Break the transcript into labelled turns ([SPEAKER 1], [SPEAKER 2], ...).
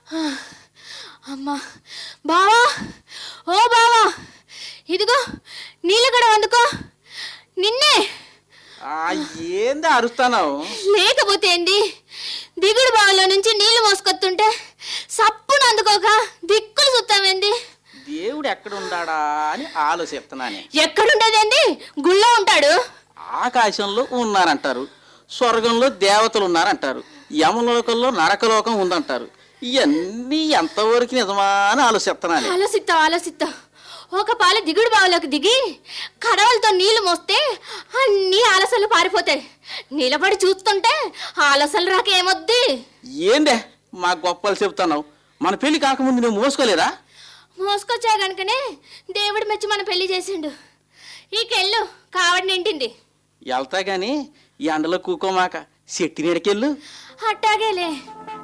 [SPEAKER 1] అమ్మా బావా ఓ బావా ఇదిగో నీళ్ళు కూడా వందుకో నిన్నే
[SPEAKER 2] ఆ, ఏంది అరుస్తానావు
[SPEAKER 1] లేకపోతే ఏంది దిగుడు బావిలో నుంచి నీళ్లు మోసుకొస్తుంటే సప్పును అందుకోక దిక్కులు సుత్తామేంది
[SPEAKER 2] దేవుడు ఎక్కడ ఉండాడా అని ఆలోచిస్తున్నానే
[SPEAKER 1] ఎక్కడుండేదేంది గుళ్ళో ఉంటాడు
[SPEAKER 2] ఆకాశంలో ఉన్నారంటారు స్వర్గంలో దేవతలు ఉన్నారంటారు యమలోకంలో నరకలోకం ఉందంటారు ఇవన్నీ ఎంతవరకు నిజమా అని ఆలోచిస్తున్నానే
[SPEAKER 1] ఆలోచిస్తావు ఆలోచిస్తావు ఒక పాలు దిగుడు బావిలోకి దిగి కడవలతో నీళ్లు మోస్తే అన్ని ఆలసలు పారిపోతాయి నిలబడి చూస్తుంటే ఆలసలు రాక ఏమొద్ది
[SPEAKER 2] ఏందే మా గొప్పలు చెప్తున్నావు మన పెళ్లి కాకముందు నువ్వు మోసుకోలేదా
[SPEAKER 1] మోసుకొచ్చా గనుకనే దేవుడు మెచ్చి మన పెళ్లి చేసిండు ఈకెళ్ళు కావడి నింటింది
[SPEAKER 2] వెళ్తా గాని ఈ ఎండలో కూకోమాక చెట్టు నీడకెళ్ళు
[SPEAKER 1] అట్టాగేలే